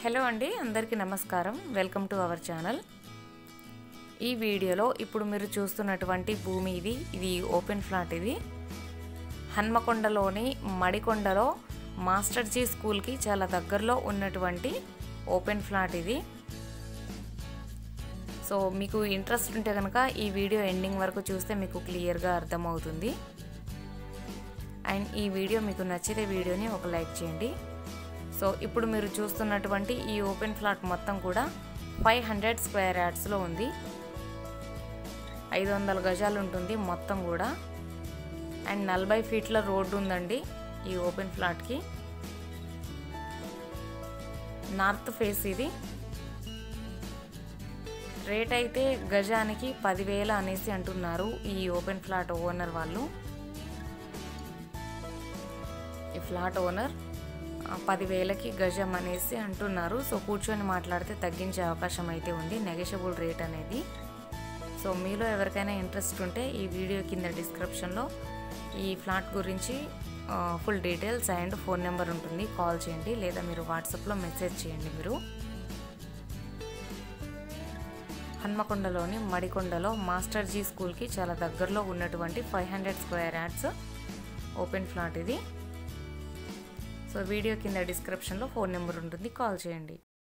hello అండి అందరికీ నమస్కారం వెల్కమ్ టు అవర్ ఛానల్ ఈ వీడియోలో ఇప్పుడు మీరు చూస్తున్నటువంటి భూమి ఇది ఇది ఓపెన్ ఫ్లాట్ ఇది హన్మకొండలోని మడికొండలో మాస్టర్ జీ స్కూల్కి చాలా దగ్గరలో ఉన్నటువంటి ఓపెన్ ఫ్లాట్ ఇది సో మీకు ఇంట్రెస్ట్ ఉంటే కనుక ఈ వీడియో ఎండింగ్ వరకు చూస్తే మీకు క్లియర్గా అర్థమవుతుంది అండ్ ఈ వీడియో మీకు నచ్చితే వీడియోని ఒక లైక్ చేయండి సో ఇప్పుడు మీరు చూస్తున్నటువంటి ఈ ఓపెన్ ఫ్లాట్ మొత్తం కూడా ఫైవ్ హండ్రెడ్ స్క్వేర్ యార్డ్స్లో ఉంది ఐదు వందల గజాలు ఉంటుంది మొత్తం కూడా అండ్ నలభై ఫీట్ల రోడ్డు ఉందండి ఈ ఓపెన్ ఫ్లాట్కి నార్త్ ఫేస్ ఇది రేట్ అయితే గజానికి పదివేల అనేసి అంటున్నారు ఈ ఓపెన్ ఫ్లాట్ ఓనర్ వాళ్ళు ఈ ఫ్లాట్ ఓనర్ పదివేలకి గజం అనేసి అంటున్నారు సో కూర్చొని మాట్లాడితే తగ్గించే అవకాశం అయితే ఉంది నెగషియబుల్ రేట్ అనేది సో మీలో ఎవరికైనా ఇంట్రెస్ట్ ఉంటే ఈ వీడియో కింద డిస్క్రిప్షన్లో ఈ ఫ్లాట్ గురించి full details and phone number ఉంటుంది కాల్ చేయండి లేదా మీరు వాట్సాప్లో మెసేజ్ చేయండి మీరు హన్మకొండలోని మడికొండలో మాస్టర్ జీ స్కూల్కి చాలా దగ్గరలో ఉన్నటువంటి five hundred square yards open flat ఇది సో వీడియో కింద డిస్క్రిప్షన్లో ఫోన్ నెంబర్ ఉంటుంది కాల్ చేయండి